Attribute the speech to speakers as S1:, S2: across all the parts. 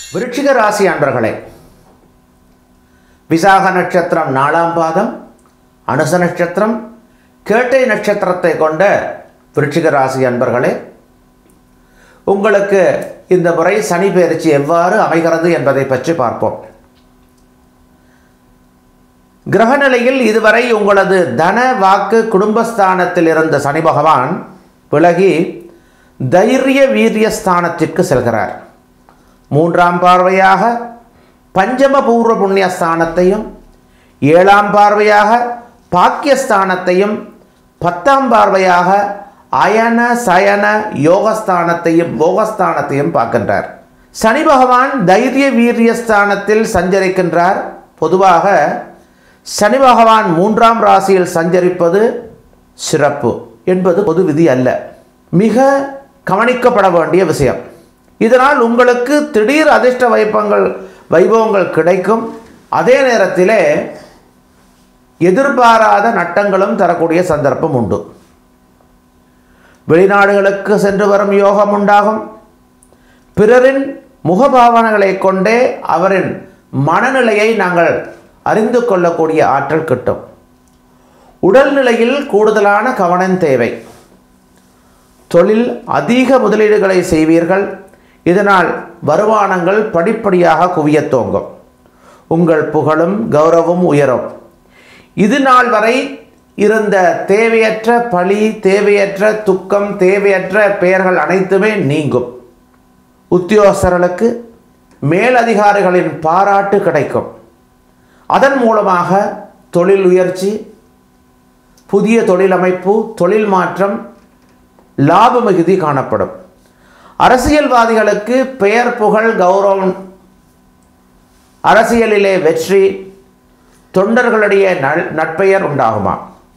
S1: விருச்சிக ராசி அன்பர்களே விசாக நட்சத்திரம் நாலாம் பாதம் அனுச நட்சத்திரம் கேட்டை நட்சத்திரத்தை கொண்ட விருச்சிக ராசி அன்பர்களே உங்களுக்கு இந்த முறை சனி பயிற்சி எவ்வாறு அமைகிறது என்பதை பற்றி பார்ப்போம் கிரகநிலையில் இதுவரை உங்களது தன வாக்கு குடும்பஸ்தானத்தில் இருந்த சனி பகவான் விலகி தைரிய வீரிய ஸ்தானத்திற்கு செல்கிறார் மூன்றாம் பார்வையாக பஞ்சம பூர்வ புண்ணிய ஸ்தானத்தையும் ஏழாம் பார்வையாக பாக்கியஸ்தானத்தையும் பத்தாம் பார்வையாக அயன சயன யோகஸ்தானத்தையும் போகஸ்தானத்தையும் பார்க்கின்றார் சனி பகவான் தைரிய வீரிய ஸ்தானத்தில் சஞ்சரிக்கின்றார் பொதுவாக சனி பகவான் மூன்றாம் ராசியில் சஞ்சரிப்பது சிறப்பு என்பது பொது விதி அல்ல மிக கவனிக்கப்பட வேண்டிய விஷயம் இதனால் உங்களுக்கு திடீர் அதிர்ஷ்ட வைப்பங்கள் வைபவங்கள் கிடைக்கும் அதே நேரத்திலே எதிர்பாராத நட்டங்களும் தரக்கூடிய சந்தர்ப்பம் உண்டு வெளிநாடுகளுக்கு சென்று வரும் யோகம் உண்டாகும் பிறரின் முகபாவனைகளை கொண்டே அவரின் மனநிலையை நாங்கள் அறிந்து கொள்ளக்கூடிய ஆற்றல் கிட்டும் உடல்நிலையில் கூடுதலான கவனம் தேவை தொழில் அதிக முதலீடுகளை செய்வீர்கள் இதனால் வருமானங்கள் படிப்படியாக குவியத் துவங்கும் உங்கள் புகழும் கௌரவம் உயரும் இது நாள் வரை இருந்த தேவையற்ற பழி தேவையற்ற துக்கம் தேவையற்ற பெயர்கள் அனைத்துமே நீங்கும் உத்தியோகஸ்தர்களுக்கு மேலதிகாரிகளின் பாராட்டு கிடைக்கும் அதன் மூலமாக தொழில் உயர்ச்சி புதிய தொழிலமைப்பு தொழில் மாற்றம் லாப மிகுதி காணப்படும் அரசியல்வாதிகளுக்கு பெயர் புகழ் கௌரவம் அரசியலிலே வெற்றி தொண்டர்களுடைய நல் நட்பெயர் உண்டாகுமா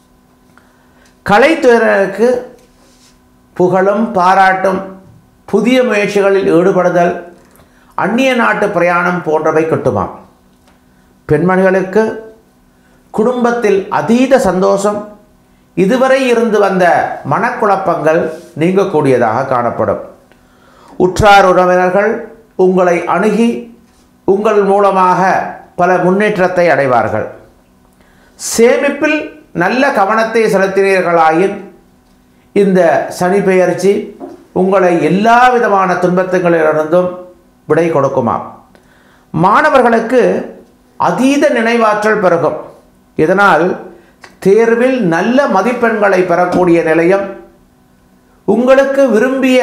S1: கலைத்துறையினருக்கு புகழும் பாராட்டும் புதிய முயற்சிகளில் ஈடுபடுதல் அந்நிய நாட்டு பிரயாணம் போன்றவை கிட்டுமாம் பெண்மணிகளுக்கு குடும்பத்தில் அதீத சந்தோஷம் இதுவரை இருந்து வந்த மனக்குழப்பங்கள் நீங்கக்கூடியதாக காணப்படும் உற்றார் உறவினர்கள் உங்களை அணுகி உங்கள் மூலமாக பல முன்னேற்றத்தை அடைவார்கள் சேமிப்பில் நல்ல கவனத்தை செலுத்தினீர்களாயின் இந்த சனி பெயர்ச்சி உங்களை எல்லா விதமான துன்பத்துகளிலிருந்தும் விடை கொடுக்குமாம் மாணவர்களுக்கு அதீத நினைவாற்றல் பெருகும் இதனால் தேர்வில் நல்ல மதிப்பெண்களை பெறக்கூடிய நிலையம் உங்களுக்கு விரும்பிய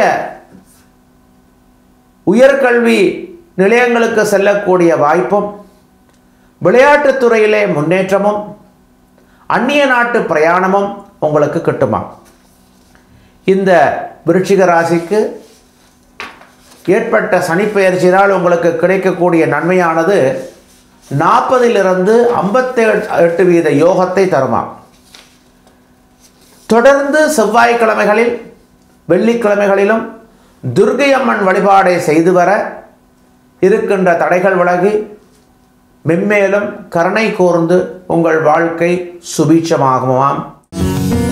S1: உயர்கல்வி நிலையங்களுக்கு செல்லக்கூடிய வாய்ப்பும் விளையாட்டுத் துறையிலே முன்னேற்றமும் அந்நிய நாட்டு பிரயாணமும் உங்களுக்கு கிட்டுமா இந்த விருச்சிக ராசிக்கு ஏற்பட்ட சனிப்பெயர்ச்சியினால் உங்களுக்கு கிடைக்கக்கூடிய நன்மையானது நாற்பதிலிருந்து ஐம்பத்தி எட்டு வீத யோகத்தை தருமாம் தொடர்ந்து செவ்வாய்க்கிழமைகளில் வெள்ளிக்கிழமைகளிலும் துர்கை அம்மன் வழிபாடை செய்து வர இருக்கின்ற தடைகள் விலகி மென்மேலும் கருணை கூர்ந்து உங்கள் வாழ்க்கை சுபீட்சமாகுமாம்